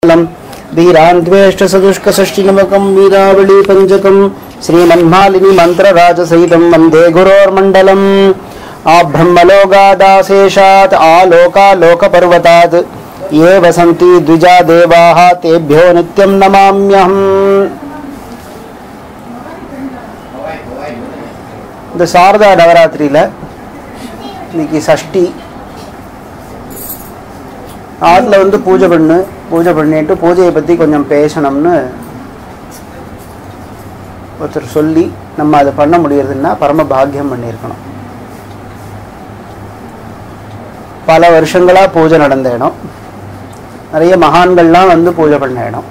मङ्गलम् वीरान्त्वेष्टसदुष्कषष्टिनमकं वीरावली पञ्चकं श्रीमन्मालिनी मन्त्रराजसहितं वन्दे गुरोर्मण्डलम् आब्रह्मलोकादाशेषात् आलोकालोकपर्वतात् ये वसन्ति द्विजा देवाः तेभ्यो नित्यं नमाम्यहम् இந்த சாரதா நவராத்திரியில் இன்னைக்கு சஷ்டி ஆற்றுல வந்து பூஜை பண்ணு பூஜை பண்ணிட்டு பூஜையை பற்றி கொஞ்சம் பேசணும்னு ஒருத்தர் சொல்லி நம்ம அதை பண்ண முடியறதுன்னா பரம பாக்கியம் பண்ணியிருக்கணும் பல வருஷங்களாக பூஜை நடந்த இடம் நிறைய மகான்கள்லாம் வந்து பூஜை பண்ண இடம்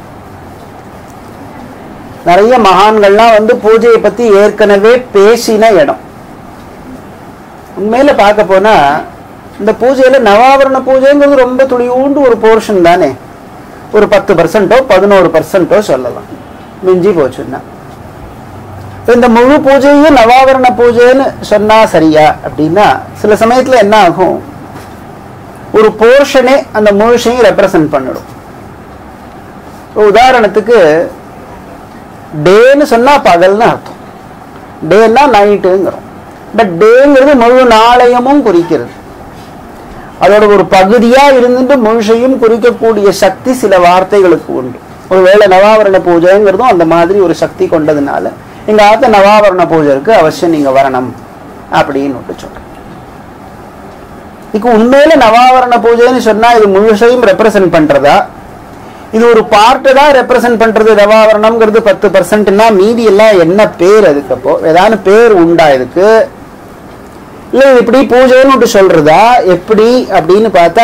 நிறைய மகான்கள்லாம் வந்து பூஜையை பற்றி ஏற்கனவே பேசின இடம் உண்மையில பார்க்க போனா இந்த பூஜையில நவாவரண பூஜைங்கிறது ரொம்ப துளியூண்டு ஒரு போர்ஷன் தானே ஒரு பத்து பர்சன்ட்டோ பதினோரு பர்சன்ட்டோ சொல்லலாம் மிஞ்சி போச்சுன்னா இந்த முழு பூஜையும் நவாவரண பூஜைன்னு சொன்னா சரியா அப்படின்னா சில சமயத்துல என்ன ஆகும் ஒரு போர்ஷனே அந்த முழுசையும் ரெப்ரசன்ட் பண்ணிடும் இப்போ உதாரணத்துக்கு டேன்னு சொன்னா பகல்னு அர்த்தம் டேன்னா நைட்டுங்கிறோம் பட் டேங்கிறது முழு நாளையமும் குறிக்கிறது அதோட ஒரு பகுதியா இருந்துட்டு முழுசையும் குறிக்கக்கூடிய சக்தி சில வார்த்தைகளுக்கு உண்டு ஒருவேளை நவாவரண பூஜைங்கிறதும் அந்த மாதிரி ஒரு சக்தி கொண்டதுனால எங்க ஆத்த நவாவரண பூஜைக்கு அவசியம் நீங்க வரணும் அப்படின்னு விட்டு சொல்றேன் இதுக்கு உண்மையில நவாவரண பூஜைன்னு சொன்னா இது முழுசையும் ரெப்ரசன்ட் பண்றதா இது ஒரு பார்ட்டு தான் ரெப்ரசன்ட் பண்றது நவாவரணம்ங்கிறது பத்து பர்சன்ட்னா மீதி எல்லாம் என்ன பேர் அதுக்கு அப்போ ஏதாவது பேர் உண்டா இதுக்கு இல்ல இது இப்படி பூஜைன்னு விட்டு சொல்றதா எப்படி அப்படின்னு பார்த்தா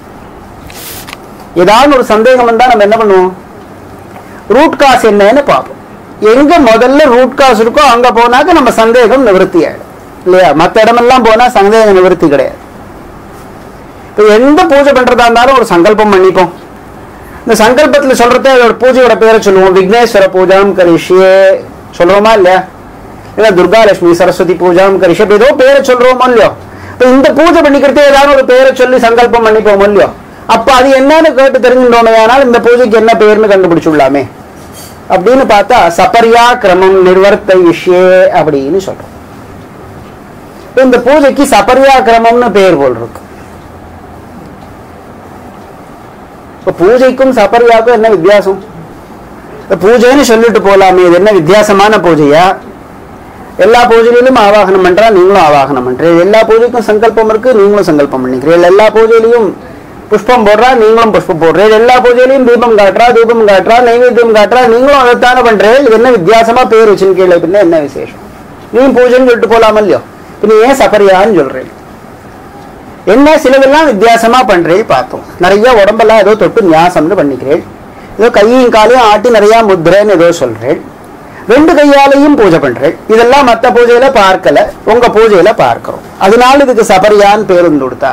ஏதாவது ஒரு சந்தேகம் வந்தா நம்ம என்ன பண்ணுவோம் ரூட் காஸ் என்னன்னு பார்ப்போம் எங்க முதல்ல ரூட் காஸ் இருக்கோ அங்க போனாக்க நம்ம சந்தேகம் நிவர்த்தி ஆயிடும் இல்லையா மற்ற இடமெல்லாம் போனா சந்தேக நிவர்த்தி கிடையாது இப்போ எந்த பூஜை பண்றதா இருந்தாலும் ஒரு சங்கல்பம் பண்ணிப்போம் இந்த சங்கல்பத்துல சொல்றத அதோட பூஜையோட பேரை சொல்லுவோம் விக்னேஸ்வர பூஜாம் கரிஷியே சொல்றோமா இல்லையா இல்ல துர்காலட்சுமி சரஸ்வதி பூஜாம் கரிஷி அப்படி ஏதோ பேரை சொல்றோமோ இல்லையோ இப்போ இந்த பூஜை பண்ணிக்கிறதே ஏதாவது ஒரு பேரை சொல்லி சங்கல்பம் பண்ணிப்போமோ இல்லையோ அப்ப அது என்னன்னு கேட்டு தெரிஞ்சுட்டோமே ஆனால் இந்த பூஜைக்கு என்ன பேர்னு கண்டுபிடிச்சுடலாமே அப்படின்னு பார்த்தா சபரியா கிரமம் நிர்வர்த்த விஷயே அப்படின்னு சொல்றோம் இப்ப இந்த பூஜைக்கு சபரியா கிரமம்னு பேர் போல் இருக்கு இப்ப பூஜைக்கும் சபரியாக்கும் என்ன வித்தியாசம் இப்ப பூஜைன்னு சொல்லிட்டு போலாமே இது என்ன வித்தியாசமான பூஜையா எல்லா பூஜையிலும் ஆவாகனம் பண்றா நீங்களும் ஆவாகனம் பண்றீங்க எல்லா பூஜைக்கும் சங்கல்பம் இருக்கு நீங்களும் சங்கல்பம் பண்ணிக்கிறீங்க எல்லா பூஜையிலையும் புஷ்பம் போடுறா நீங்களும் புஷ்பம் போடுறீங்க எல்லா பூஜையிலையும் தீபம் காட்டுறா தீபம் காட்டுறா நைவேத்தியம் காட்டுறா நீங்களும் அதைத்தானே பண்றீங்க இது என்ன வித்தியாசமா பேர் வச்சுருக்கீங்க அப்படின்னா என்ன விசேஷம் நீ பூஜைன்னு சொல்லிட்டு போலாமா இல்லையோ இப்ப நீ ஏன் சபரியான்னு சொல்றேன் என்ன சிலதெல்லாம் வித்தியாசமா பண்றேன் பார்த்தோம் நிறைய உடம்பெல்லாம் ஏதோ தொட்டு நியாசம்னு பண்ணிக்கிறேன் ஏதோ கையும் காலையும் ஆட்டி நிறைய முத்திரைன்னு ஏதோ சொல்றேன் ரெண்டு கையாலையும் பூஜை பண்றேன் இதெல்லாம் மற்ற பூஜையில பார்க்கல உங்க பூஜையில பார்க்கிறோம் அதனால இதுக்கு சபரியான்னு பேருந்து கொடுத்தா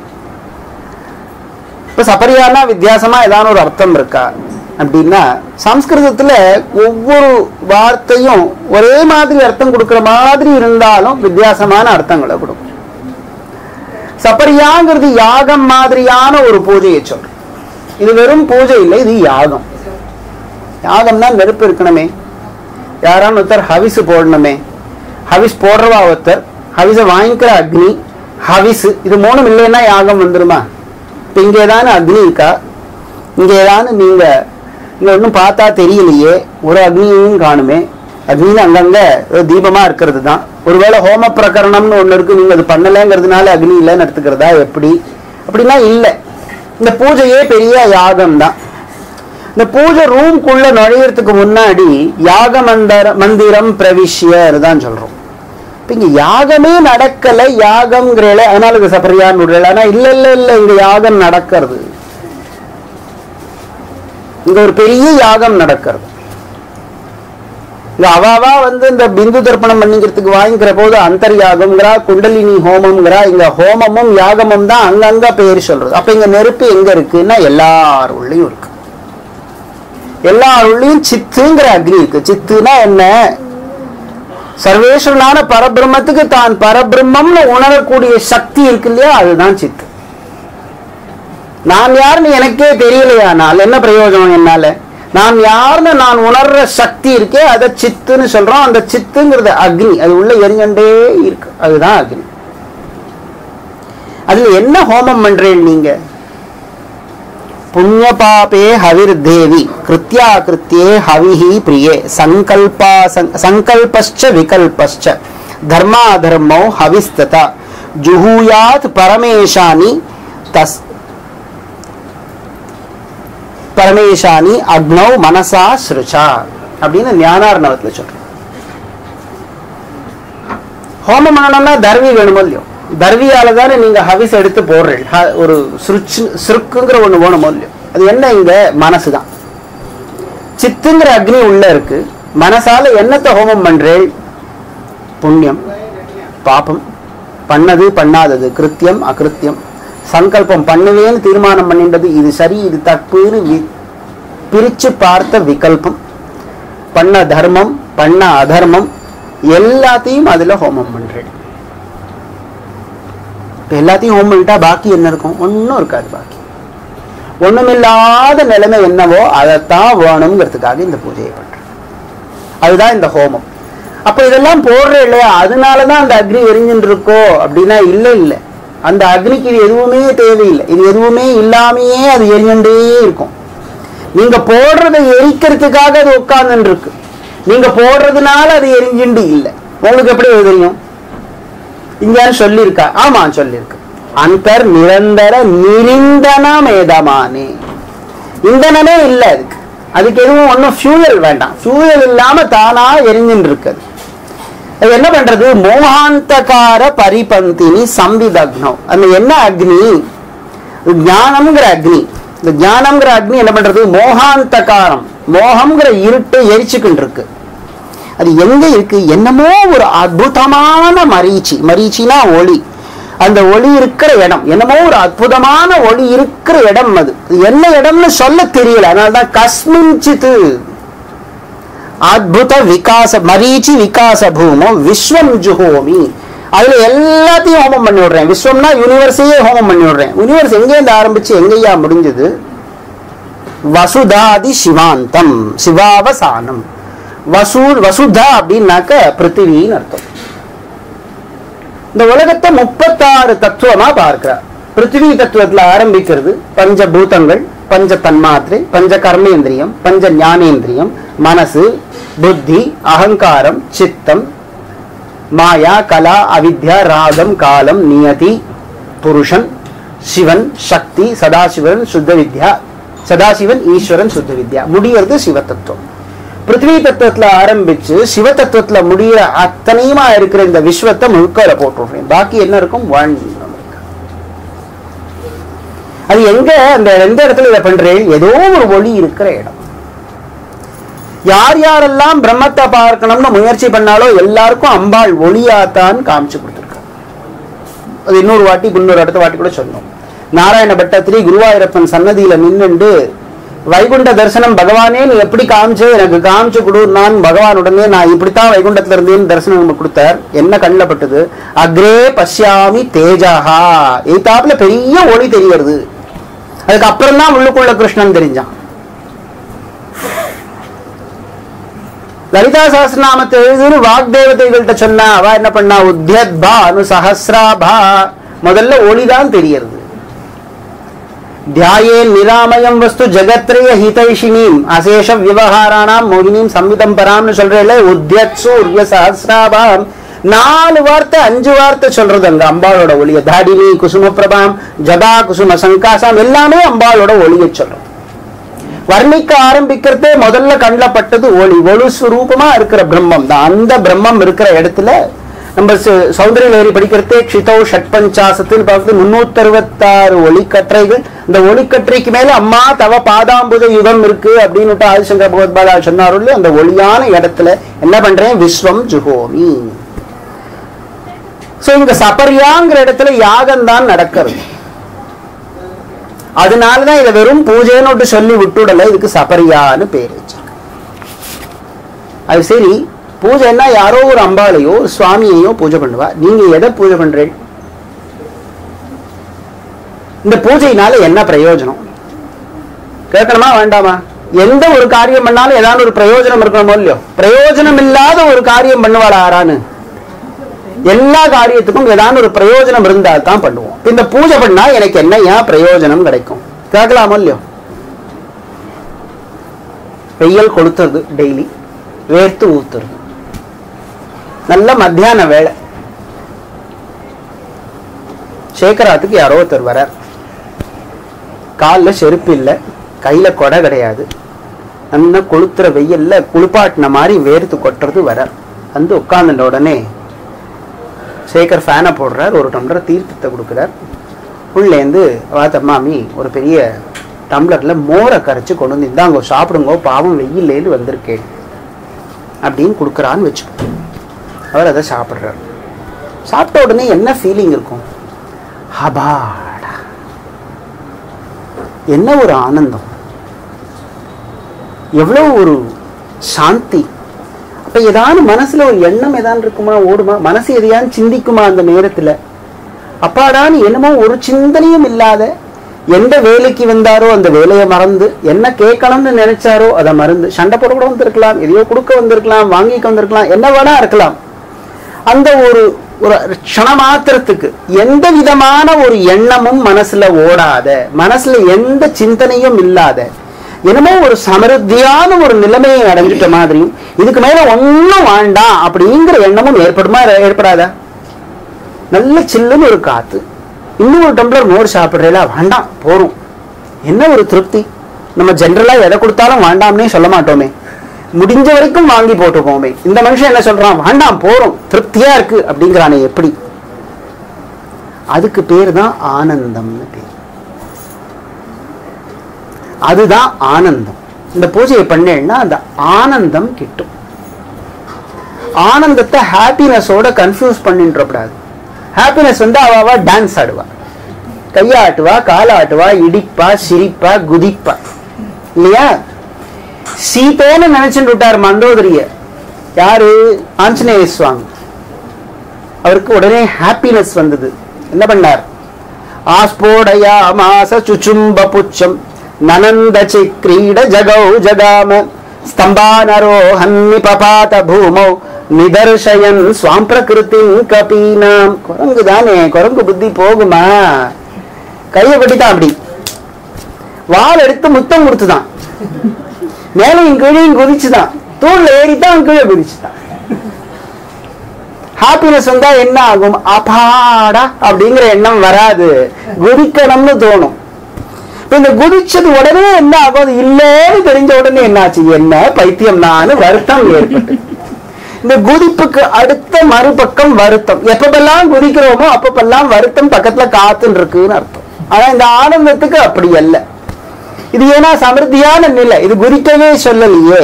இப்ப சபரியானா வித்தியாசமா ஏதாவது ஒரு அர்த்தம் இருக்கா அப்படின்னா சம்ஸ்கிருதத்துல ஒவ்வொரு வார்த்தையும் ஒரே மாதிரி அர்த்தம் கொடுக்கிற மாதிரி இருந்தாலும் வித்தியாசமான அர்த்தங்களை கொடுக்கும் சபரியாங்கிறது யாகம் மாதிரியான ஒரு பூஜையை சொல்றோம் இது வெறும் பூஜை இல்லை இது யாகம் யாகம்னா நெருப்பு இருக்கணுமே யாரான ஒருத்தர் ஹவிஸ் போடணுமே ஹவிஸ் போடுறவா ஒருத்தர் ஹவிஸை வாங்கிக்கிற அக்னி ஹவிஸ் இது மூணும் இல்லைன்னா யாகம் வந்துருமா இப்போ இங்கே ஏதான அக்னி இருக்கா இங்கே ஏதானு நீங்க இங்க ஒன்றும் பார்த்தா தெரியலையே ஒரு அக்னியையும் காணுமே அக்னின்னு அங்கங்க ஏதோ தீபமா இருக்கிறது தான் ஒருவேளை ஹோம பிரகரணம்னு ஒன்று இருக்கு நீங்க அது பண்ணலைங்கிறதுனால அக்னி இல்லைன்னு எடுத்துக்கிறதா எப்படி அப்படின்னா இல்லை இந்த பூஜையே பெரிய யாகம் தான் இந்த பூஜை ரூம்குள்ள நுழையறதுக்கு முன்னாடி யாக மந்தர மந்திரம் பிரவிஷ்யர் தான் சொல்றோம் இப்ப இங்க யாகமே நடக்கல யாகம்ங்கிறல அதனால இது சபரியான்னு விடுறல ஆனா இல்ல இல்ல இல்ல இங்க யாகம் நடக்கிறது இங்க ஒரு பெரிய யாகம் நடக்கிறது இங்க அவாவா வந்து இந்த பிந்து தர்ப்பணம் பண்ணிக்கிறதுக்கு வாங்கிக்கிற போது அந்தர்யாகம்ங்கிறா குண்டலினி ஹோமம்ங்கிறா இங்க ஹோமமும் யாகமும் தான் அங்கங்க பேர் சொல்றது அப்ப இங்க நெருப்பு எங்க இருக்குன்னா எல்லார் உள்ளயும் இருக்கு எல்லார் உள்ளயும் சித்துங்கிற அக்னி இருக்கு சித்துனா என்ன சர்வேஸ்வரனான பரபிரம்மத்துக்கு தான் பரபிரம்மம்னு உணரக்கூடிய சக்தி இருக்கு இல்லையா அதுதான் சித்து நான் யாருன்னு எனக்கே தெரியலையானால் என்ன பிரயோஜனம் என்னால நான் யாருன்னு நான் உணர்ற சக்தி இருக்கே அதை சித்துன்னு சொல்றோம் அந்த சித்துங்கிறது அக்னி அது உள்ள எரிஞ்சண்டே இருக்கு அதுதான் அக்னி அதுல என்ன ஹோமம் பண்றேன் நீங்க புண்ணிய பாபே ஹவிர் தேவி கிருத்யா கிருத்தியே ஹவிஹி பிரியே சங்கல்பா சங்கல்பஸ்ச விகல்பஸ்ச தர்மாதர்மோ ஹவிஸ்ததா ஜுஹூயாத் பரமேஷானி தஸ் பரமேஷானி அக்னௌ மனசா ஸ்ருச்சா அப்படின்னு ஞானார்ணவத்துல சொல்றோம் ஹோமம் பண்ணணும்னா தர்வி வேணுமோ இல்லையோ தர்வியால தானே நீங்க ஹவிஸ் எடுத்து போடுறீங்க ஹ- ஒரு சுருச்சு சுருக்குங்கிற ஒண்ணு வேணுமோ இல்லையோ அது என்ன இங்க மனசு தான் சித்துங்கிற அக்னி உள்ள இருக்கு மனசால என்னத்தை ஹோமம் பண்றேன் புண்ணியம் பாபம் பண்ணது பண்ணாதது கிருத்தியம் அகிருத்தியம் சங்கல்பம் பண்ணுவேன்னு தீர்மானம் பண்ணின்றது இது சரி இது தப்புன்னு வி- பிரிச்சு பார்த்த விகல்பம் பண்ண தர்மம் பண்ண அதர்மம் எல்லாத்தையும் அதுல ஹோமம் பண்றேன் இப்ப எல்லாத்தையும் ஹோமம் பண்ணிட்டா பாக்கி என்ன இருக்கும் ஒன்றும் இருக்காது பாக்கி ஒண்ணுமில்லாத நிலைமை என்னவோ அதைத்தான் வேணுங்கிறதுக்காக இந்த பூஜையை பண்றேன் அதுதான் இந்த ஹோமம் அப்ப இதெல்லாம் போடுற இல்லையா அதனாலதான் அந்த அக்னி எரிஞ்சுட்டு இருக்கோ அப்படின்னா இல்ல இல்ல அந்த அக்னிக்கு இது எதுவுமே தேவையில்லை இது எதுவுமே இல்லாமையே அது எரிஞ்சுட்டே இருக்கும் நீங்க போடுறதை எரிக்கிறதுக்காக அது உட்கார்ந்துட்டு இருக்கு நீங்க போடுறதுனால அது எரிஞ்சுண்டு இல்லை உங்களுக்கு எப்படி அது தெரியும் இங்கேன்னு சொல்லியிருக்கா ஆமா சொல்லியிருக்கு அந்தர் நிரந்தர நிரிந்தன மேதமானே இந்தனமே இல்லை அதுக்கு அதுக்கு எதுவும் ஒன்றும் ஃபியூயல் வேண்டாம் ஃபியூயல் இல்லாம தானா எரிஞ்சுட்டு இருக்குது அது என்ன பண்றது மோகாந்தகார பரிபந்தினி சம்பிதக்னம் அந்த என்ன அக்னி ஞானம்ங்கிற அக்னி இந்த ஞானம்ங்கிற அக்னி என்ன பண்றது மோகாந்தகாரம் மோகம்ங்கிற இருட்டு எரிச்சுக்கிட்டு இருக்கு அது எங்க இருக்கு என்னமோ ஒரு அற்புதமான மரீச்சி மரீச்சினா ஒளி அந்த ஒளி இருக்கிற இடம் என்னமோ ஒரு அற்புதமான ஒளி இருக்கிற இடம் அது அது என்ன இடம்னு சொல்ல தெரியல அதனாலதான் கஸ்மிஞ்சித்து அத்புத விகாச மரீச்சி விகாச பூமோ விஸ்வம் ஜுஹோமி அதுல எல்லாத்தையும் ஹோமம் பண்ணி விடுறேன் விஸ்வம்னா யூனிவர்ஸையே ஹோமம் பண்ணி விடுறேன் யூனிவர்ஸ் எங்கேருந்து ஆரம்பிச்சு எங்கேயா முடிஞ்சது வசுதாதி சிவாந்தம் சிவாவசானம் வசு வசுதா அப்படின்னாக்க பிருத்திவின்னு அர்த்தம் இந்த உலகத்தை முப்பத்தாறு தத்துவமா பார்க்கிறார் பிருத்திவி தத்துவத்துல ஆரம்பிக்கிறது பஞ்சபூதங்கள் பஞ்ச தன்மாத்திரை பஞ்ச கர்மேந்திரியம் பஞ்ச ஞானேந்திரியம் மனசு புத்தி அகங்காரம் சித்தம் மாயா கலா அவித்யா ராகம் காலம் நியதி புருஷன் சிவன் சக்தி சதாசிவன் சுத்த வித்யா சதாசிவன் ஈஸ்வரன் சுத்த வித்யா முடியறது சிவ தத்துவம் பிருத்திவி தத்துவத்துல ஆரம்பிச்சு சிவ தத்துவத்துல முடிய அத்தனையுமா இருக்கிற இந்த விஸ்வத்தை முழுக்க போட்டுடுறேன் பாக்கி என்ன இருக்கும் ஒன் அது எங்க அந்த எந்த இடத்துல இதை பண்றேன் ஏதோ ஒரு ஒளி இருக்கிற இடம் யார் யாரெல்லாம் பிரம்மத்தை பார்க்கணும்னு முயற்சி பண்ணாலோ எல்லாருக்கும் அம்பாள் ஒளியாத்தான் காமிச்சு கொடுத்துருக்கா அது இன்னொரு வாட்டி இன்னொரு அடுத்த வாட்டி கூட சொன்னோம் நாராயண பட்டத்திரி குருவாயூரப்பன் சன்னதியில நின்னுண்டு வைகுண்ட தரிசனம் பகவானே நீ எப்படி காமிச்சு எனக்கு காமிச்சு கொடு நான் பகவானுடனே நான் இப்படித்தான் வைகுண்டத்துல இருந்தேன்னு தரிசனம் நமக்கு கொடுத்தார் என்ன கண்ணில் பட்டது அக்ரே பஷ்யாமி தேஜாஹா எய்தாப்புல பெரிய ஒளி தெரியறது அதுக்கு அப்புறம் தான் உள்ளுக்குள்ள கிருஷ்ணன் தெரிஞ்சான் லலிதா சஹஸ்ரநாமத்தை எழுதுன்னு வாக்தேவதைகள்கிட்ட சொன்னா அவ என்ன பண்ணா உத்யத்பா அனு சஹசிராபா முதல்ல ஒளிதான் தெரியறது தியாயே நிராமயம் வஸ்து ஜெகத்ரய ஹிதைஷினீம் அசேஷ விவகாராணாம் மோகினியும் சம்விதம் பராம்னு சொல்றேன்ல உத்யத் சூரிய சஹசிராபாம் நாலு வார்த்தை அஞ்சு வார்த்தை சொல்றது அங்க அம்பாளோட ஒளிய தாடினி குசும பிரபாம் ஜபா குசும சங்காசம் எல்லாமே அம்பாளோட ஒளியை சொல்றோம் வர்ணிக்க ஆரம்பிக்கிறதே முதல்ல கண்ணில் பட்டது ஒளி ஒளி சுரூபமா இருக்கிற பிரம்மம் தான் அந்த பிரம்மம் இருக்கிற இடத்துல நம்ம சு- சௌந்தரிய லஹரி படிக்கிறதே க்ஷிதௌ ஷட்பஞ்சாசத்துன்னு பார்க்குறது முன்னூத்தி அறுபத்தாறு ஒளிக்கற்றைகள் இந்த ஒளிக்கற்றைக்கு மேல அம்மா தவ பாதாம்புத யுகம் இருக்கு அப்படின்னு ஆதிசங்கர பகவத்பாதா சொன்னாரு அந்த ஒளியான இடத்துல என்ன பண்றேன் விஸ்வம் ஜுஹோமி சோ இங்க சபரியாங்கிற இடத்துல யாகம் தான் நடக்கிறது அதனாலதான் இதை வெறும் பூஜைன்னு சொல்லி விட்டுடல இதுக்கு சபரியான்னு பேர் வச்சிருக்கு அது சரி பூஜைன்னா யாரோ ஒரு அம்பாளையோ ஒரு சுவாமியையோ பூஜை பண்ணுவா நீங்க எதை பூஜை பண்றீங்க இந்த பூஜையினால என்ன பிரயோஜனம் கேட்கணுமா வேண்டாமா எந்த ஒரு காரியம் பண்ணாலும் ஏதாவது ஒரு பிரயோஜனம் இருக்கணுமோ இல்லையோ பிரயோஜனம் இல்லாத ஒரு காரியம் பண்ணுவாளா ஆறான்னு எல்லா காரியத்துக்கும் ஏதாவது ஒரு பிரயோஜனம் இருந்தால் தான் பண்ணுவோம் இந்த பூஜை பண்ணா எனக்கு என்ன ஏன் பிரயோஜனம் கிடைக்கும் கேட்கலாமோ இல்லையோ வெயில் கொளுத்துறது டெய்லி வேர்த்து ஊத்துறது நல்ல மத்தியான வேலை சேகராத்துக்கு யாரோ ஒருத்தர் வரார் காலில் செருப்பு இல்லை கையில கொடை கிடையாது நல்லா கொளுத்துற வெயில்ல குளிப்பாட்டின மாதிரி வேர்த்து கொட்டுறது வரார் வந்து உட்கார்ந்துட்ட உடனே சேகர் ஃபேனை போடுறார் ஒரு டம்ளர் தீர்த்தத்தை கொடுக்குறார் உள்ளேந்து வாத்த மாமி ஒரு பெரிய டம்ளர்ல மோரை கரைச்சு கொண்டு வந்து இந்தாங்க சாப்பிடுங்க பாவம் வெயில்லேருந்து வந்திருக்கேன் அப்படின்னு கொடுக்குறான்னு வச்சுக்கோ அவர் அதை சாப்பிட்றாரு சாப்பிட்ட உடனே என்ன ஃபீலிங் இருக்கும் ஹபாடா என்ன ஒரு ஆனந்தம் எவ்வளவு ஒரு சாந்தி அப்ப ஏதாவது மனசுல ஒரு எண்ணம் ஏதாவது இருக்குமா ஓடுமா மனசு எதையாவது சிந்திக்குமா அந்த நேரத்துல அப்பாடான்னு என்னமோ ஒரு சிந்தனையும் இல்லாத எந்த வேலைக்கு வந்தாரோ அந்த வேலையை மறந்து என்ன கேட்கணும்னு நினைச்சாரோ அதை மறந்து சண்டை போட கூட வந்திருக்கலாம் எதையோ கொடுக்க வந்திருக்கலாம் வாங்கிக்க வந்திருக்கலாம் என்ன வேணா இருக்கலாம் அந்த ஒரு ஒரு க்ஷண மாத்திரத்துக்கு எந்த விதமான ஒரு எண்ணமும் மனசுல ஓடாத மனசுல எந்த சிந்தனையும் இல்லாத என்னமோ ஒரு சமருத்தியான ஒரு நிலைமையை அடைஞ்சிட்ட மாதிரியும் இதுக்கு மேல ஒன்றும் வேண்டாம் அப்படிங்கிற எண்ணமும் ஏற்படுமா ஏற்படாதா நல்ல சில்லுன்னு ஒரு காத்து இன்னும் ஒரு டம்ளர் மோர் சாப்பிட்றீங்களா வேண்டாம் போறோம் என்ன ஒரு திருப்தி நம்ம ஜென்ரலா எதை கொடுத்தாலும் வேண்டாம்னே சொல்ல மாட்டோமே முடிஞ்ச வரைக்கும் வாங்கி போட்டுக்கோமே இந்த மனுஷன் என்ன சொல்றான் வேண்டாம் போறோம் திருப்தியா இருக்கு அப்படிங்கிறானே எப்படி அதுக்கு பேர் தான் ஆனந்தம்னு பேர் அதுதான் ஆனந்தம் இந்த பூஜையை பண்ணேன்னா அந்த ஆனந்தம் கிட்டும் ஆனந்தத்தை ஹாப்பினஸோட கன்ஃபியூஸ் பண்ணின்றக்கூடாது ஹாப்பினஸ் வந்து அவ டான்ஸ் ஆடுவா கையாட்டுவா காலாட்டுவா இடிப்பா சிரிப்பா குதிப்பா இல்லையா சீதேன்னு நினைச்சுட்டு விட்டார் மந்தோதரிய யாரு ஆஞ்சநேய சுவாமி அவருக்கு உடனே ஹாப்பினஸ் வந்தது என்ன பண்ணார் ஆஸ்போடயா மாச சுச்சும்ப புச்சம் நனந்த சிக்ரீட ஜகௌ ஜகாம ஸ்தம்பானரோஹன்னி பபாத பூமௌ நிதர்ஷயன் ஸ்வாம் பிரகிருத்தின் கபீனாம் குரங்கு தானே குரங்கு புத்தி போகுமா கையை கட்டித்தான் அப்படி வால் எடுத்து முத்தம் கொடுத்துதான் மேலையும் கீழையும் குதிச்சுதான் தூண்ல ஏறித்தான் கீழே குதிச்சுதான் ஹாப்பினஸ் வந்தா என்ன ஆகும் அபாடா அப்படிங்கிற எண்ணம் வராது குதிக்கணும்னு தோணும் இப்ப இந்த குதிச்சது உடனே என்ன ஆகும் அது இல்லைன்னு தெரிஞ்ச உடனே என்னாச்சு என்ன பைத்தியம் நான் வருத்தம் ஏற்பட்டு இந்த குதிப்புக்கு அடுத்த மறுபக்கம் வருத்தம் எப்பப்பெல்லாம் குதிக்கிறோமோ அப்பப்பெல்லாம் வருத்தம் பக்கத்துல காத்துன்னு இருக்குன்னு அர்த்தம் ஆனா இந்த ஆனந்தத்துக்கு அப்படி அல்ல இது ஏன்னா சமிருத்தியான நிலை இது குதிக்கவே சொல்லலையே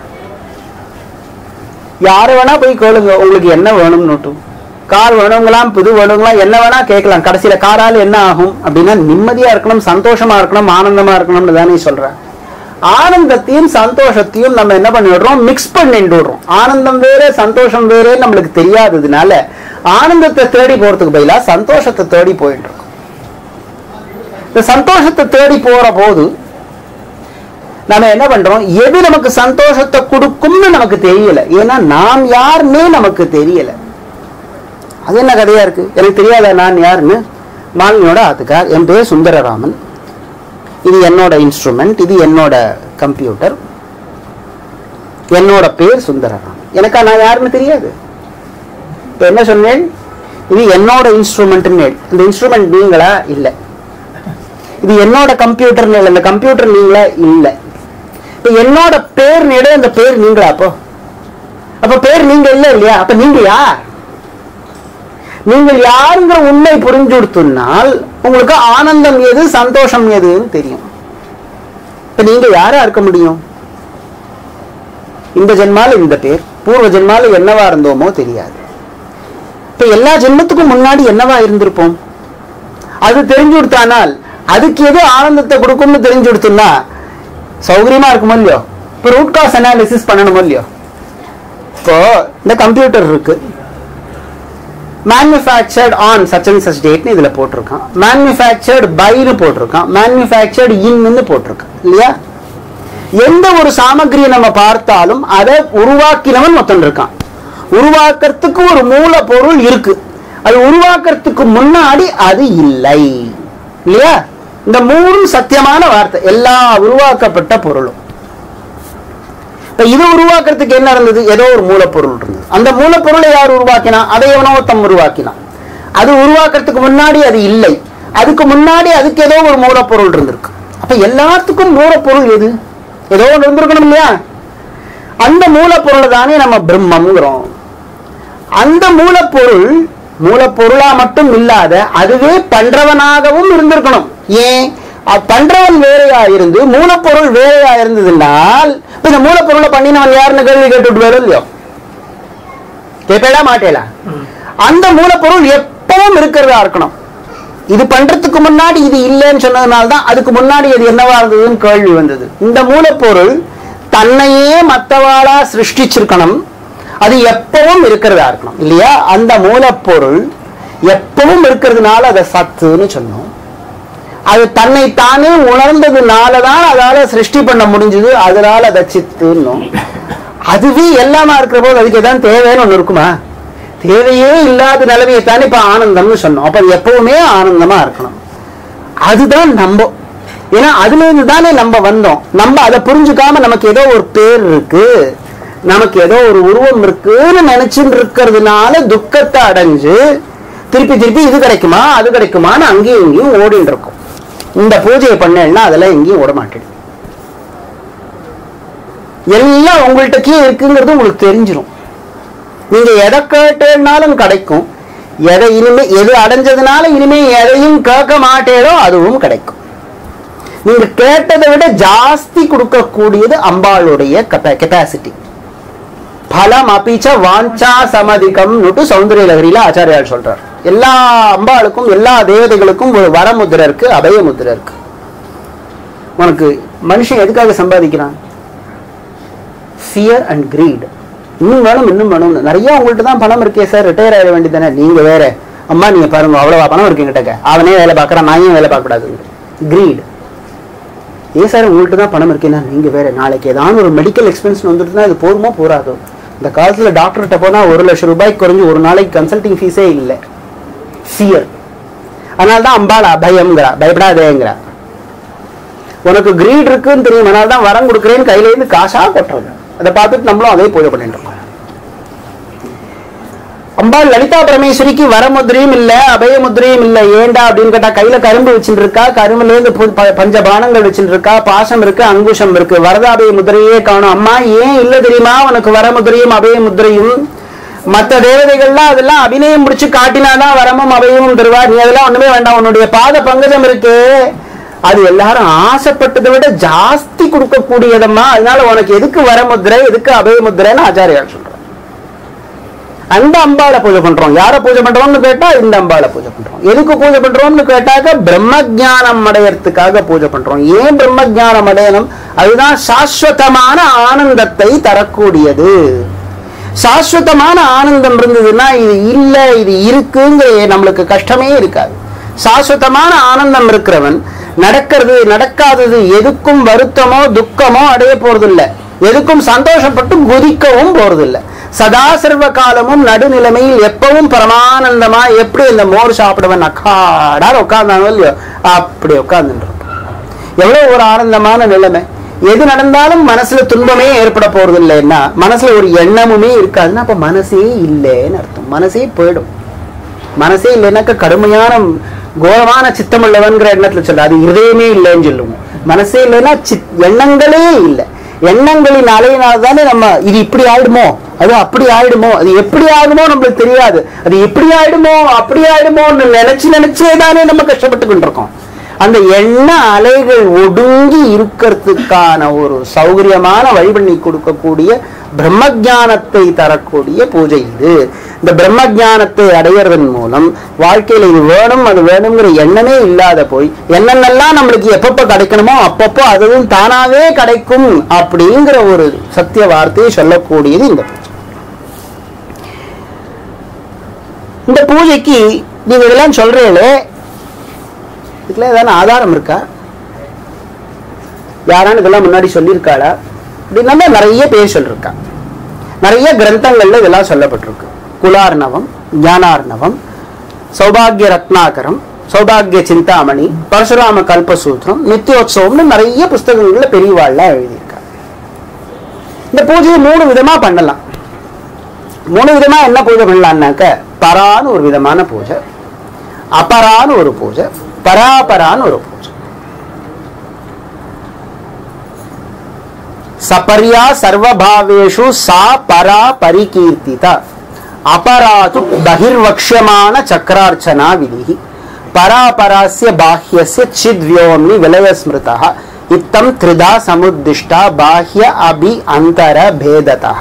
யாரு வேணா போய் கேளுங்க உங்களுக்கு என்ன வேணும்னுட்டும் கார் வேணுங்களாம் புது வேணுங்களாம் என்ன வேணா கேட்கலாம் கடைசியில காரால என்ன ஆகும் அப்படின்னா நிம்மதியா இருக்கணும் சந்தோஷமா இருக்கணும் ஆனந்தமா இருக்கணும்னு தானே சொல்றேன் ஆனந்தத்தையும் சந்தோஷத்தையும் நம்ம என்ன பண்ணிடுறோம் மிக்ஸ் பண்ணிட்டு விடுறோம் ஆனந்தம் வேற சந்தோஷம் வேற நம்மளுக்கு தெரியாததுனால ஆனந்தத்தை தேடி போறதுக்கு பதிலா சந்தோஷத்தை தேடி போயிட்டு இருக்கோம் இந்த சந்தோஷத்தை தேடி போற போது நம்ம என்ன பண்றோம் எது நமக்கு சந்தோஷத்தை கொடுக்கும்னு நமக்கு தெரியல ஏன்னா நாம் யாருன்னே நமக்கு தெரியல அது என்ன கதையா இருக்கு எனக்கு தெரியாத நான் யாருன்னு மாலினியோட ஆத்துக்கார் என் பேர் சுந்தரராமன் இது என்னோட இன்ஸ்ட்ருமெண்ட் இது என்னோட கம்ப்யூட்டர் என்னோட பேர் சுந்தரராமன் எனக்கா நான் யாருன்னு தெரியாது இப்ப என்ன சொன்னேன் இது என்னோட இன்ஸ்ட்ருமெண்ட்னு இந்த இன்ஸ்ட்ருமெண்ட் நீங்களா இல்லை இது என்னோட கம்ப்யூட்டர் இந்த கம்ப்யூட்டர் நீங்களா இல்லை இப்ப என்னோட பேர் நேட அந்த பேர் நீங்களா அப்போ அப்ப பேர் நீங்க இல்ல இல்லையா அப்ப நீங்க யார் நீங்கள் யாருங்கிற உண்மை புரிஞ்சு கொடுத்தனால் உங்களுக்கு ஆனந்தம் எது சந்தோஷம் எதுன்னு தெரியும் இப்ப நீங்க யாரா இருக்க முடியும் இந்த ஜென்மால இந்த பேர் பூர்வ ஜென்மால என்னவா இருந்தோமோ தெரியாது இப்ப எல்லா ஜென்மத்துக்கும் முன்னாடி என்னவா இருந்திருப்போம் அது தெரிஞ்சு கொடுத்தானால் அதுக்கு எது ஆனந்தத்தை கொடுக்கும்னு தெரிஞ்சு கொடுத்தோம்னா சௌகரியமா இருக்குமோ இல்லையோ இப்போ ரூட் காஸ் அனாலிசிஸ் பண்ணணுமோ இல்லையோ இப்போ இந்த கம்ப்யூட்டர் இருக்கு manufactured on such and such டேட்னு இதுல போட்டிருக்கான் மேனுஃபேக்சர்டு பைன்னு போட்டிருக்கான் மேனுஃபேக்சர்டு இன்னு போட்டிருக்கான் இல்லையா எந்த ஒரு சாமகிரியை நம்ம பார்த்தாலும் அதை உருவாக்கினவன் மொத்தம் இருக்கான் உருவாக்கறதுக்கு ஒரு மூலப்பொருள் இருக்கு அது உருவாக்கறதுக்கு முன்னாடி அது இல்லை இல்லையா இந்த மூணும் சத்தியமான வார்த்தை எல்லா உருவாக்கப்பட்ட பொருளும் இப்ப இது உருவாக்குறதுக்கு என்ன இருந்தது ஏதோ ஒரு மூலப்பொருள் இருந்தது அந்த மூலப்பொருளை யார் உருவாக்கினா அதை எவனோ ஒருத்தன் உருவாக்கினான் அது உருவாக்குறதுக்கு முன்னாடி அது இல்லை அதுக்கு முன்னாடி அதுக்கு ஏதோ ஒரு மூலப்பொருள் இருந்திருக்கு அப்ப எல்லாத்துக்கும் மூலப்பொருள் எது ஏதோ ஒன்று இருந்திருக்கணும் இல்லையா அந்த மூலப்பொருளை தானே நம்ம பிரம்மங்கிறோம் அந்த மூலப்பொருள் மூலப்பொருளா மட்டும் இல்லாத அதுவே பண்றவனாகவும் இருந்திருக்கணும் ஏன் அ- பண்றவன் வேறையா இருந்து மூலப்பொருள் வேறையா இருந்ததுனால் இப்ப இந்த மூலப்பொருளை பண்ணினவன் யாருன்னு கேள்வி கேட்டுட்டு வரும் இல்லையோ கேட்பேடா மாட்டேலா அந்த மூலப்பொருள் எப்பவும் இருக்கிறதா இருக்கணும் இது பண்றதுக்கு முன்னாடி இது இல்லைன்னு சொன்னதுனால தான் அதுக்கு முன்னாடி அது என்னவா இருந்ததுன்னு கேள்வி வந்தது இந்த மூலப்பொருள் தன்னையே மத்தவாளா சிருஷ்டிச்சிருக்கணும் அது எப்பவும் இருக்கிறதா இருக்கணும் இல்லையா அந்த மூலப்பொருள் எப்பவும் இருக்கிறதுனால அதை சத்துன்னு சொன்னோம் அது தன்னை தானே உணர்ந்ததுனால தான் அதால சிருஷ்டி பண்ண முடிஞ்சது அதனால அதை சித்துன்னோம் அதுவே எல்லாமா இருக்கிற போது அதுக்கு எதாவது தேவைன்னு ஒண்ணு இருக்குமா தேவையே இல்லாத நிலைமையை தானே இப்ப ஆனந்தம்னு சொன்னோம் அப்ப அது எப்பவுமே ஆனந்தமா இருக்கணும் அதுதான் நம்ம ஏன்னா அதுல இருந்து தானே நம்ம வந்தோம் நம்ம அதை புரிஞ்சுக்காம நமக்கு ஏதோ ஒரு பேர் இருக்கு நமக்கு ஏதோ ஒரு உருவம் இருக்குன்னு நினைச்சுட்டு இருக்கிறதுனால துக்கத்தை அடைஞ்சு திருப்பி திருப்பி இது கிடைக்குமா அது கிடைக்குமான்னு அங்கேயும் இங்கேயும் ஓடிட்டு இருக்கும் இந்த பூஜையை பண்ணேன்னா அதெல்லாம் எங்கேயும் ஓட மாட்டேன் எல்லாம் உங்கள்கிட்ட கீழே இருக்குங்கிறது உங்களுக்கு தெரிஞ்சிரும் நீங்க எதை கேட்டேன்னாலும் கிடைக்கும் எதை இனிமே எது அடைஞ்சதுனால இனிமே எதையும் கேட்க மாட்டேனோ அதுவும் கிடைக்கும் நீங்க கேட்டதை விட ஜாஸ்தி கொடுக்கக்கூடியது அம்பாளுடைய கெப்பாசிட்டி பலம் அபிச்ச வாஞ்சா சமதிகம் சௌந்தரிய லகரியில ஆச்சாரியார் சொல்றார் எல்லா அம்பாளுக்கும் எல்லா தேவதைகளுக்கும் ஒரு வரமுத்திரை இருக்கு அபய முத்திரை இருக்கு உனக்கு மனுஷன் எதுக்காக சம்பாதிக்கிறான் ஃபியர் அண்ட் greed இன்னும் வேணும் இன்னும் வேணும் நிறைய உங்கள்ட்ட தான் பணம் இருக்கே சார் ரிட்டையர் ஆக வேண்டியதானே நீங்க வேற அம்மா நீங்க பாருங்க அவ்வளவா பணம் இருக்கு என்கிட்ட அவனே வேலை பார்க்கறான் நான் ஏன் வேலை பார்க்க கூடாது greed ஏன் சார் உங்கள்ட்ட தான் பணம் இருக்கேன்னா நீங்க வேற நாளைக்கு ஏதாவது ஒரு மெடிக்கல் எக்ஸ்பென்ஸ் வந்துட்டுனா இது போருமோ போறாதோ இந்த காலத்துல டாக்டர்கிட்ட போனா ஒரு லட்சம் ரூபாய்க்கு குறைஞ்சு ஒரு நாளைக்கு கன்சல்டிங் ஃபீஸே இல்லை ஃபியர் அதனால தான் அம்பாள் அபயம்ங்கிறா பயப்படாதேங்கிறா உனக்கு கிரீட் இருக்குன்னு தெரியும் அதனால தான் வரம் கொடுக்குறேன்னு கையில இருந்து காசா கொட்டுறது அதை பார்த்துட்டு நம்மளும் அதே பூஜை பண்ணிட்டு இருக்கோம் அம்பாள் லலிதா பரமேஸ்வரிக்கு வரமுத்திரையும் இல்ல அபயமுத்திரையும் இல்ல ஏண்டா அப்படின்னு கேட்டா கையில கரும்பு வச்சுட்டு இருக்கா கரும்புல இருந்து பு- ப- பஞ்ச பானங்கள் வச்சுட்டு இருக்கா பாசம் இருக்கு அங்குஷம் இருக்கு வரதாபய முதிரையே காணும் அம்மா ஏன் இல்ல தெரியுமா உனக்கு வரமுதிரையும் அபய முதிரையும் மத்த தேவதைகள்லாம் அதெல்லாம் அபிநயம் முடிச்சு காட்டினாதான் வரமும் அபயமும் தருவா நீ அதெல்லாம் ஒண்ணுமே வேண்டாம் உன்னுடைய பாத பங்கஜம் இருக்கு அது எல்லாரும் ஆசைப்பட்டதை விட ஜாஸ்தி கொடுக்கக்கூடியதம்மா அதனால உனக்கு எதுக்கு வரமுத்திரை எதுக்கு அபயமுத்திரைன்னு ஆச்சாரியார் சொல்றார் அந்த அம்பாளை பூஜை பண்றோம் யாரை பூஜை பண்றோம்னு கேட்டா இந்த அம்பாளை பூஜை பண்றோம் எதுக்கு பூஜை பண்றோம்னு கேட்டாக்க பிரம்ம ஞானம் அடையறதுக்காக பூஜை பண்றோம் ஏன் பிரம்ம ஞானம் அடையணும் அதுதான் சாஸ்வதமான ஆனந்தத்தை தரக்கூடியது சாஸ்வதமான ஆனந்தம் இருந்ததுன்னா இது இல்ல இது இருக்குங்கிற நம்மளுக்கு கஷ்டமே இருக்காது சாஸ்வதமான ஆனந்தம் இருக்கிறவன் நடக்கிறது நடக்காதது எதுக்கும் வருத்தமோ துக்கமோ அடைய போறதில்ல எதுக்கும் சந்தோஷப்பட்டு குதிக்கவும் போறதில்ல சதா சர்வ காலமும் நடுநிலைமையில் எப்பவும் பரமானந்தமா எப்படி இந்த மோர் சாப்பிடுவன் அக்காடா உட்கார்ந்தானோ இல்லையோ அப்படி உட்கார்ந்துட்டு எவ்வளவு ஒரு ஆனந்தமான நிலைமை எது நடந்தாலும் மனசுல துன்பமே ஏற்பட போறது இல்லைன்னா மனசுல ஒரு எண்ணமுமே இருக்காதுன்னா அப்ப மனசே இல்லைன்னு அர்த்தம் மனசே போயிடும் மனசே இல்லைன்னாக்க கடுமையான கோரமான சித்தம் உள்ளவன்கிற எண்ணத்துல சொல்ல அது இதயமே இல்லைன்னு சொல்லுவோம் மனசே இல்லைன்னா சித் எண்ணங்களே இல்லை எண்ணங்களின் அலையினால் தானே நம்ம இது இப்படி ஆயிடுமோ அது அப்படி ஆயிடுமோ அது எப்படி ஆகுமோ நம்மளுக்கு தெரியாது அது இப்படி ஆயிடுமோ அப்படி ஆயிடுமோன்னு நினைச்சு நினைச்சே தானே நம்ம கஷ்டப்பட்டுக்கிட்டு இருக்கோம் அந்த எண்ண அலைகள் ஒடுங்கி இருக்கிறதுக்கான ஒரு சௌகரியமான வழி பண்ணி கொடுக்கக்கூடிய பிரம்ம ஞானத்தை தரக்கூடிய பூஜை இது இந்த பிரம்ம ஞானத்தை அடையிறதன் மூலம் வாழ்க்கையில இது வேணும் அது வேணுங்கிற எண்ணமே இல்லாத போய் என்னென்னலாம் நம்மளுக்கு எப்பப்போ கிடைக்கணுமோ அப்பப்போ அதுவும் தானாவே கிடைக்கும் அப்படிங்கிற ஒரு சத்திய வார்த்தையை சொல்லக்கூடியது இந்த பூஜை இந்த பூஜைக்கு நீங்க இதெல்லாம் சொல்றீங்களே இதுக்குள்ள ஏதாவது ஆதாரம் இருக்கா யாரானு இதெல்லாம் முன்னாடி சொல்லியிருக்காளா அப்படின்னா நிறைய பேர் சொல்லியிருக்கா நிறைய கிரந்தங்கள்ல இதெல்லாம் சொல்லப்பட்டிருக்கு குலார்ணவம் ஞானார்ணவம் சௌபாகிய ரத்னாகரம் சௌபாகிய சிந்தாமணி பரசுராம கல்பசூத்திரம் நித்தியோத்சவம்னு நிறைய புஸ்தகங்கள்ல பெரியவாள்லாம் எழுதியிருக்கா இந்த பூஜையை மூணு விதமா பண்ணலாம் மூணு விதமா என்ன பூஜை பண்ணலாம்னாக்க பரான்னு ஒரு விதமான பூஜை அபரான்னு ஒரு பூஜை பராபரான்னு ஒரு பூஜை சபர்யா சர்வபாவேஷு சா பரா பரிகீர்த்திதா அபராது பகிர்வக்ஷ்யமான சக்கரார்ச்சனா விதிஹி பராபராஸ்ய பாஹ்யஸ்ய சித்வ்யோம்னி விலயஸ்மிருதா இத்தம் த்ரிதா சமுத்திஷ்டா பாஹ்ய அபி அந்தர பேததா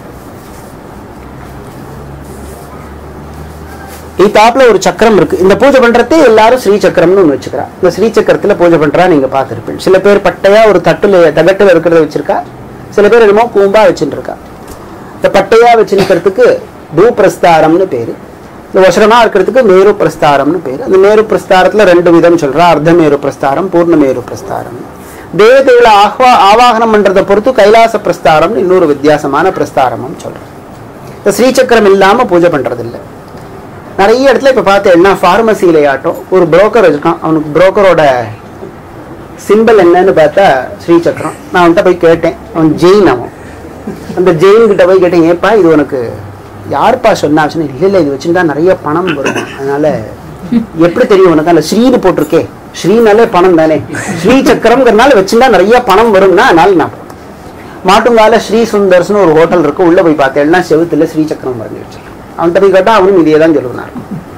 இத்தாப்புல ஒரு சக்கரம் இருக்கு இந்த பூஜை பண்றதே எல்லாரும் ஸ்ரீ சக்கரம்னு ஒண்ணு வச்சுக்கிறா இந்த ஸ்ரீ சக்கரத்துல பூஜை பண்றா நீங்க பார்த்திருப்பீங்க சில பேர் பட்டையா ஒரு தட்டுல தகட்டுல இருக்கிறத வச்சிருக்கா சில பேர் என்னமோ கூம்பா வச்சுட்டு இருக்கா இந்த பட்டையா வச்சிருக்கிறதுக்கு பூபிரஸ்தாரம்னு பேரு இந்த வசரமா இருக்கிறதுக்கு மேரு பிரஸ்தாரம்னு பேரு அந்த மேரு பிரஸ்தாரத்துல ரெண்டு விதம் சொல்றா அர்த்த மேரு பிரஸ்தாரம் பூர்ண மேரு பிரஸ்தாரம் தேவதைகளை ஆஹ்வா ஆவாகனம் பண்றதை பொறுத்து கைலாச பிரஸ்தாரம்னு இன்னொரு வித்தியாசமான பிரஸ்தாரமும் சொல்றேன் இந்த ஸ்ரீசக்கரம் இல்லாம பூஜை பண்றது இல்லை நிறைய இடத்துல இப்ப பார்த்தேன்னா ஃபார்மசியில ஆட்டம் ஒரு புரோக்கர் இருக்கான் அவனுக்கு புரோக்கரோட சிம்பிள் என்னன்னு பார்த்தா ஸ்ரீசக்கரம் நான் அவன்கிட்ட போய் கேட்டேன் அவன் ஜெயின் அவன் அந்த ஜெயின் கிட்ட போய் கேட்டேன் ஏப்பா இது உனக்கு யாருப்பா சொன்னா சொன்னேன் இல்லை இல்லை இது வச்சிருந்தா நிறைய பணம் வரும் அதனால எப்படி தெரியும் உனக்கு அந்த ஸ்ரீனு போட்டிருக்கே ஸ்ரீனாலே பணம் தானே ஸ்ரீ சக்கரம்ங்கிறனால வச்சிருந்தா நிறைய பணம் வரும்னா அதனால நான் போட்டேன். மாட்டுங்கால ஸ்ரீ சுந்தர்ஸ்னு ஒரு ஹோட்டல் இருக்கு உள்ள போய் பார்த்தேன்னா செவுத்துல ஸ்ரீ சக்கரம் வரைஞ்சி வச்சிருக்கேன் அவன்கிட்ட போய் கேட்டா அவனும் இதே தான் சொல்லுவான்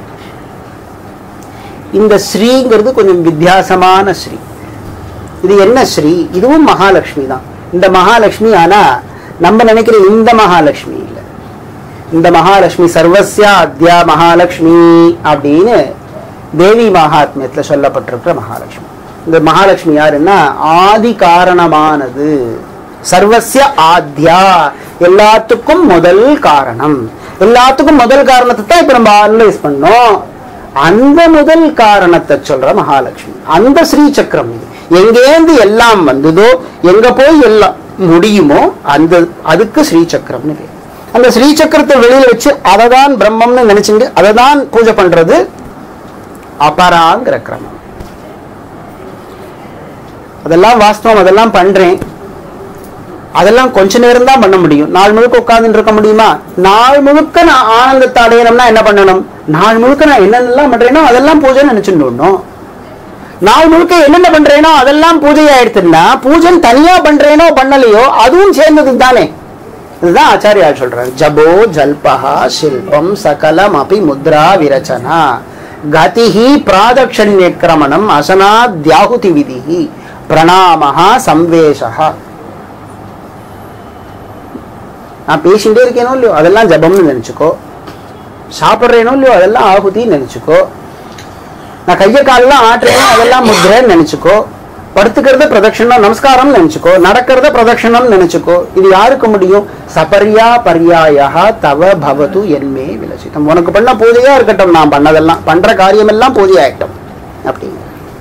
இந்த ஸ்ரீங்கிறது கொஞ்சம் வித்தியாசமான ஸ்ரீ இது என்ன ஸ்ரீ இதுவும் மகாலட்சுமி தான் இந்த மகாலட்சுமி ஆனா நம்ம நினைக்கிற இந்த மகாலட்சுமி இல்ல இந்த மகாலட்சுமி சர்வஸ்யா அத்யா மகாலட்சுமி அப்படின்னு தேவி மகாத்மியத்துல சொல்லப்பட்டிருக்கிற மகாலட்சுமி இந்த மகாலட்சுமி யாருன்னா ஆதி காரணமானது சர்வஸ்ய ஆத்யா எல்லாத்துக்கும் முதல் காரணம் எல்லாத்துக்கும் முதல் காரணத்தை தான் இப்ப நம்ம அனலைஸ் பண்ணோம் அந்த முதல் காரணத்தை சொல்ற மகாலட்சுமி அந்த ஸ்ரீ சக்கரம் இது எங்கேந்து எல்லாம் வந்ததோ எங்க போய் எல்லாம் முடியுமோ அந்த அதுக்கு ஸ்ரீ சக்கரம்னு பேர் அந்த ஸ்ரீ சக்கரத்தை வெளியில வச்சு அதை தான் பிரம்மம்னு நினைச்சுட்டு அதை தான் பூஜை பண்றது அபராங்கிற கிரமம் அதெல்லாம் வாஸ்தவம் அதெல்லாம் பண்றேன் அதெல்லாம் கொஞ்ச நேரம் தான் பண்ண முடியும் நாள் முழுக்க உட்கார்ந்துட்டு இருக்க முடியுமா நாள் முழுக்க நான் ஆனந்தத்தை அடையணும்னா என்ன பண்ணணும் நாள் முழுக்க நான் என்னென்னலாம் பண்றேனோ அதெல்லாம் பூஜை நினைச்சுட்டு வரணும். நாள் முழுக்க என்னென்ன பண்றேனோ அதெல்லாம் பூஜை ஆயிடுச்சுன்னா பூஜை தனியா பண்றேனோ பண்ணலையோ அதுவும் சேர்ந்தது தானே இதுதான் ஆச்சாரியா சொல்றாரு ஜபோ ஜல்பஹா சில்பம் சகலம் அபி முத்ரா விரச்சனா கதிஹி பிராதக்ஷண்யக்கிரமணம் அசனாத்யாகுதி விதிஹி பிரணாமஹா சம்வேஷஹா நான் பேசிட்டே இருக்கேனோ இல்லையோ அதெல்லாம் ஜபம்னு நினைச்சுக்கோ சாப்பிட்றேனோ இல்லையோ அதெல்லாம் ஆகுதின்னு நினைச்சுக்கோ நான் கையை காலெல்லாம் ஆட்டுறேனோ அதெல்லாம் முத்ரன்னு நினைச்சுக்கோ படுத்துக்கிறத பிரதட்சணம் நமஸ்காரம் நினைச்சுக்கோ நடக்கிறத பிரதட்சணம் நினைச்சுக்கோ இது யாருக்கு முடியும் சபர்யா பர்யாயா தவ பவது என்மே விலசிதம் உனக்கு பண்ண பூஜையா இருக்கட்டும் நான் பண்ணதெல்லாம் பண்ற காரியமெல்லாம் பூஜையாயிட்டும் அப்படிங்க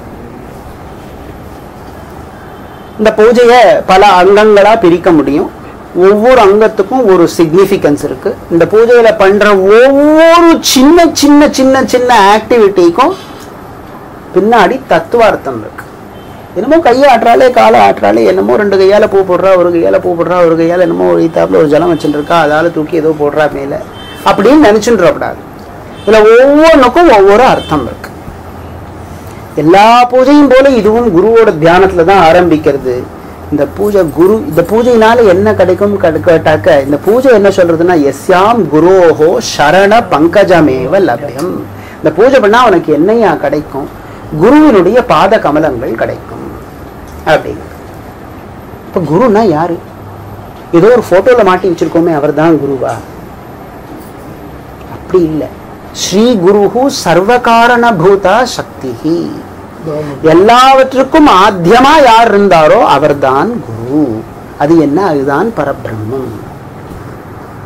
இந்த பூஜையை பல அங்கங்களா பிரிக்க முடியும் ஒவ்வொரு அங்கத்துக்கும் ஒரு சிக்னிஃபிகன்ஸ் இருக்கு இந்த பூஜையில பண்ற ஒவ்வொரு சின்ன சின்ன சின்ன சின்ன ஆக்டிவிட்டிக்கும் பின்னாடி தத்துவார்த்தம் இருக்கு என்னமோ கையை ஆட்டுறாளே காலை ஆட்டுறாளே என்னமோ ரெண்டு கையால பூ போடுறா ஒரு கையால பூ போடுறா ஒரு கையால என்னமோ ஒரு ஈத்தாப்புல ஒரு ஜலம் வச்சுட்டு இருக்கா அதால தூக்கி ஏதோ போடுறா மேல அப்படின்னு நினைச்சுன்றப்படாது இதுல ஒவ்வொன்றுக்கும் ஒவ்வொரு அர்த்தம் இருக்கு எல்லா பூஜையும் போல இதுவும் குருவோட தியானத்துல தான் ஆரம்பிக்கிறது இந்த பூஜை குரு இந்த பூஜையினால என்ன கிடைக்கும் கடு- கேட்டாக்க இந்த பூஜை என்ன சொல்றதுன்னா எஸ்யாம் குரோஹோ சரண பங்கஜமேவ லப்யம் இந்த பூஜை பண்ணா அவனுக்கு என்னையா கிடைக்கும் குருவினுடைய பாத கமலங்கள் கிடைக்கும் அப்படின்னு இப்ப குருன்னா யாரு ஏதோ ஒரு போட்டோல மாட்டி வச்சிருக்கோமே அவர்தான் குருவா அப்படி இல்லை ஸ்ரீ குருஹு சர்வகாரண பூதா சக்தி எல்லாவற்றுக்கும் ஆத்தியமா யார் இருந்தாரோ அவர்தான் குரு அது என்ன அதுதான் பரபிரம்மம்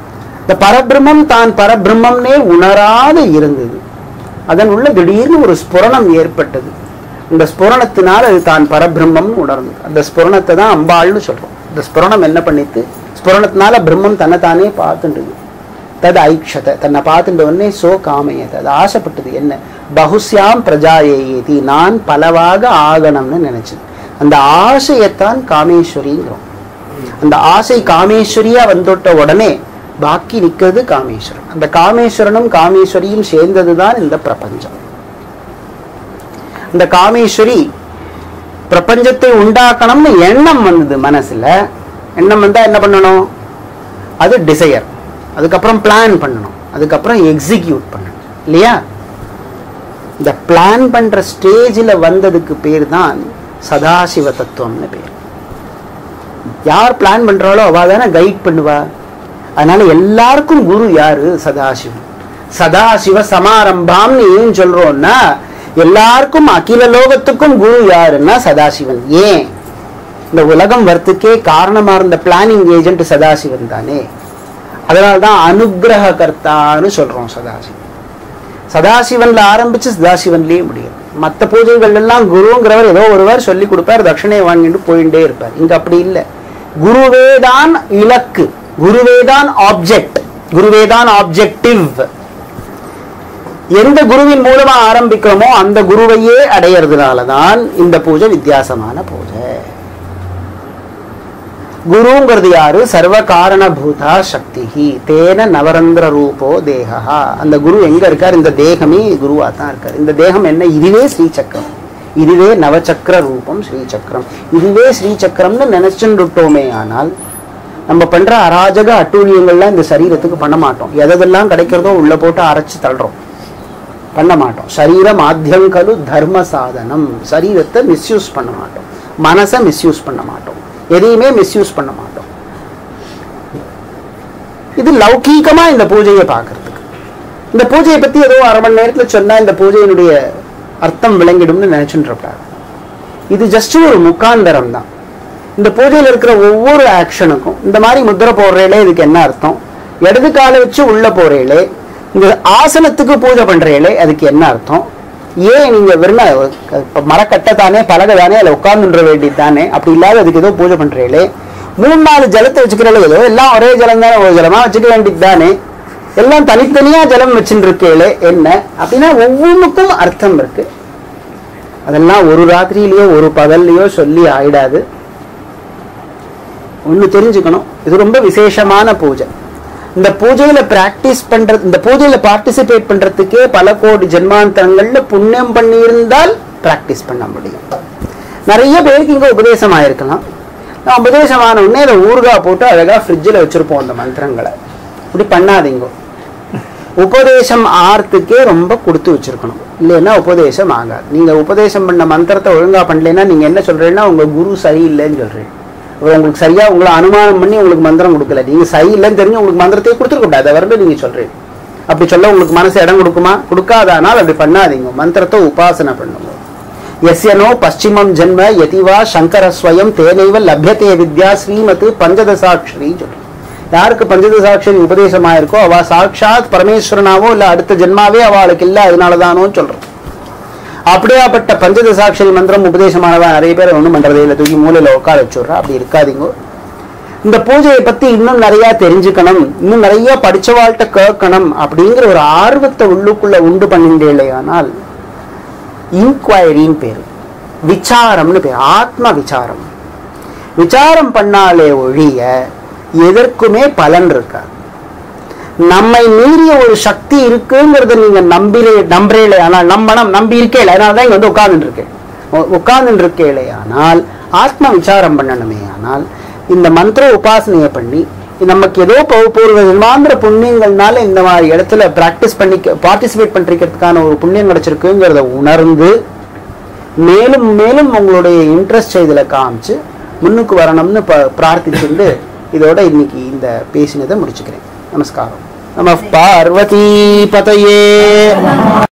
இந்த பரபிரம்மம் தான் பரபிரம்மம்னே உணராது இருந்தது அதன் உள்ள திடீர்னு ஒரு ஸ்புரணம் ஏற்பட்டது இந்த ஸ்புரணத்தினால் அது தான் பரபிரம்மம்னு உணர்ந்தது அந்த ஸ்புரணத்தை தான் அம்பாள்னு சொல்றோம் இந்த ஸ்புரணம் என்ன பண்ணித்து ஸ்புரணத்தினால பிரம்மம் தன்னைத்தானே பார்த்துட்டுது தது ஐக்ஷத தன்னை பார்த்துட்ட உடனே சோ காமையது அது ஆசைப்பட்டது என்ன பகுஸ்யாம் பிரஜாயேதி நான் பலவாக ஆகணும்னு நினைச்சது அந்த ஆசையைத்தான் காமேஸ்வரிங்கிறோம் அந்த ஆசை காமேஸ்வரியா வந்துட்ட உடனே பாக்கி நிக்கிறது காமேஸ்வரன் அந்த காமேஸ்வரனும் காமேஸ்வரியும் சேர்ந்ததுதான் இந்த பிரபஞ்சம் இந்த காமேஸ்வரி பிரபஞ்சத்தை உண்டாக்கணும்னு எண்ணம் வந்தது மனசுல எண்ணம் வந்தா என்ன பண்ணணும் அது டிசையர் அதுக்கப்புறம் பிளான் பண்ணணும் அதுக்கப்புறம் எக்ஸிக்யூட் பண்ணணும் இல்லையா இந்த பிளான் பண்ற ஸ்டேஜில் வந்ததுக்கு பேர் தான் சதாசிவ தத்துவம்னு பேர் யார் பிளான் பண்றாளோ அவ தானே கைட் பண்ணுவா அதனால எல்லாருக்கும் குரு யாரு சதாசிவன் சதாசிவ சமாரம்பாம்னு ஏன் சொல்றோம்னா எல்லாருக்கும் அகில லோகத்துக்கும் குரு யாருன்னா சதாசிவன் ஏன் இந்த உலகம் வரத்துக்கே காரணமா இருந்த பிளானிங் ஏஜென்ட் சதாசிவன் தானே அதனால தான் அனுகிரக கர்த்தான்னு சொல்றோம் சதாசிவன் சதாசிவன்ல ஆரம்பிச்சு சதாசிவன்லயே முடியும் மற்ற பூஜைகள் எல்லாம் குருங்கிறவர் ஏதோ ஒருவர் சொல்லி கொடுப்பார் தட்சிணையை வாங்கிட்டு போயிட்டே இருப்பார் இங்க அப்படி இல்லை குருவேதான் இலக்கு குருவேதான் ஆப்ஜெக்ட் குருவேதான் ஆப்ஜெக்டிவ் எந்த குருவின் மூலமா ஆரம்பிக்கிறோமோ அந்த குருவையே அடையறதுனால தான் இந்த பூஜை வித்தியாசமான பூஜை குருங்கிறது யாரு சர்வ காரணபூதா சக்தி தேன நவரந்திர ரூபோ தேகா அந்த குரு எங்க இருக்கார் இந்த தேகமே குருவா தான் இருக்கார் இந்த தேகம் என்ன இதுவே ஸ்ரீசக்கரம் இதுவே நவச்சக்கர ரூபம் ஸ்ரீசக்கரம் இதுவே ஸ்ரீசக்கரம்னு நினைச்சுட்டோமே ஆனால் நம்ம பண்ற அராஜக அட்டூழியங்கள்லாம் இந்த சரீரத்துக்கு பண்ண மாட்டோம் எதெல்லாம் கிடைக்கிறதோ உள்ள போட்டு அரைச்சு தள்ளுறோம் பண்ண மாட்டோம் சரீரம் ஆத்தியங்கலு தர்ம சாதனம் சரீரத்தை மிஸ்யூஸ் பண்ண மாட்டோம் மனசை மிஸ்யூஸ் பண்ண மாட்டோம் எதையுமே மிஸ்யூஸ் பண்ண மாட்டோம் இது லௌகீகமா இந்த பூஜையை பார்க்கறதுக்கு இந்த பூஜையை பத்தி ஏதோ அரை மணி நேரத்துல சொன்னா இந்த பூஜையினுடைய அர்த்தம் விளங்கிடும்னு நினைச்சுட்டு இது ஜஸ்ட் ஒரு முக்காந்தரம் தான் இந்த பூஜையில் இருக்கிற ஒவ்வொரு ஆக்ஷனுக்கும் இந்த மாதிரி முத்திரை போடுறேளே இதுக்கு என்ன அர்த்தம் இடது காலை வச்சு உள்ள போறேளே இந்த ஆசனத்துக்கு பூஜை பண்றீங்களே அதுக்கு என்ன அர்த்தம் ஏன் நீங்க வெறும் இப்ப மரக்கட்டை தானே பலகை தானே அதில் உட்கார்ந்துன்ற வேண்டியது தானே அப்படி இல்லாத அதுக்கு ஏதோ பூஜை பண்றீங்களே மூணு நாலு ஜலத்தை வச்சுக்கிறீங்களே ஏதோ எல்லாம் ஒரே ஜலம் தானே ஒரு ஜலமா வச்சுக்க வேண்டியது தானே எல்லாம் தனித்தனியா ஜலம் வச்சுட்டு இருக்கீங்களே என்ன அப்படின்னா ஒவ்வொன்றுக்கும் அர்த்தம் இருக்கு அதெல்லாம் ஒரு ராத்திரியிலயோ ஒரு பகல்லையோ சொல்லி ஆயிடாது ஒன்று தெரிஞ்சுக்கணும் இது ரொம்ப விசேஷமான பூஜை இந்த பூஜையில பிராக்டிஸ் பண்றது இந்த பூஜையில பார்ட்டிசிபேட் பண்றதுக்கே பல கோடி ஜென்மாந்தரங்கள்ல புண்ணியம் பண்ணியிருந்தால் பிராக்டிஸ் பண்ண முடியும் நிறைய பேருக்கு இங்க உபதேசம் ஆயிருக்கலாம் நான் உபதேசம் ஆன உடனே அதை ஊறுகாய் போட்டு அழகா ஃப்ரிட்ஜில் வச்சிருப்போம் அந்த மந்திரங்களை இப்படி பண்ணாதீங்க உபதேசம் ஆறதுக்கே ரொம்ப கொடுத்து வச்சிருக்கணும் இல்லைன்னா உபதேசம் ஆகாது நீங்க உபதேசம் பண்ண மந்திரத்தை ஒழுங்கா பண்ணலைன்னா நீங்க என்ன சொல்றீங்கன்னா உங்க குரு சரியில்லைன்னு சொல்றீங்க அவர் உங்களுக்கு சரியா உங்களை அனுமானம் பண்ணி உங்களுக்கு மந்திரம் கொடுக்கல நீங்க சரியில்லைன்னு தெரிஞ்சு உங்களுக்கு மந்திரத்தையே கொடுத்துருக்க கூடாது அதை வரணும் நீங்க சொல்றீங்க அப்படி சொல்ல உங்களுக்கு மனசு இடம் கொடுக்குமா கொடுக்காதானால் அப்படி பண்ணாதீங்க மந்திரத்தை உபாசனை பண்ணுங்க எஸ்யனோ பশ্চিமம் ஜென்ம யதிவா சங்கர ஸ்வயம் தேனைவ லப்யத்தே வித்யா ஸ்ரீமத் பஞ்சதசாட்சரி சொல்றோம் யாருக்கு பஞ்சதசாட்சரி உபதேசமாயிருக்கோ அவ சாட்சாத் பரமேஸ்வரனாவோ இல்ல அடுத்த ஜென்மாவே அவளுக்கு இல்ல அதனாலதானோ சொல்றோம் அப்படியாப்பட்ட பஞ்சதசாட்சரி மந்திரம் உபதேசமானவா நிறைய பேர் ஒன்றும் பண்றதே இல்லை தூக்கி மூலையில உட்கார வச்சுடுறா அப்படி இருக்காதீங்க இந்த பூஜையை பத்தி இன்னும் நிறைய தெரிஞ்சுக்கணும் இன்னும் நிறைய படிச்சவாழ்கிட்ட கேட்கணும் அப்படிங்கிற ஒரு ஆர்வத்தை உள்ளுக்குள்ள உண்டு பண்ணிட்டேலையானால் இன்கொயரின்னு பேரு விசாரம்னு பேர் ஆத்ம விசாரம் விசாரம் பண்ணாலே ஒழிய எதற்குமே பலன் இருக்காது நம்மை மீறிய ஒரு சக்தி இருக்குங்கிறத நீங்க நம்பிலே நம்புறீங்களே ஆனால் நம்பணும் நம்பி இருக்கேல அதனால தான் இங்க வந்து உட்கார்ந்துட்டு இருக்கேன் உட்கார்ந்துட்டு இருக்கேளே ஆனால் ஆத்ம விசாரம் பண்ணணுமே ஆனால் இந்த மந்திர உபாசனையை பண்ணி நமக்கு ஏதோ பௌ- பூர்வ ஜென்மாந்திர புண்ணியங்கள்னால இந்த மாதிரி இடத்துல பிராக்டிஸ் பண்ணி பார்ட்டிசிபேட் பண்ணிக்கிறதுக்கான ஒரு புண்ணியம் கிடைச்சிருக்குங்கிறத உணர்ந்து மேலும் மேலும் உங்களுடைய இன்ட்ரெஸ்ட் இதுல காமிச்சு முன்னுக்கு வரணும்னு ப- பிரார்த்திச்சுண்டு இதோட இன்னைக்கு இந்த பேசினதை முடிச்சுக்கிறேன் நமஸ்காரம் நம பார்வதி பதையே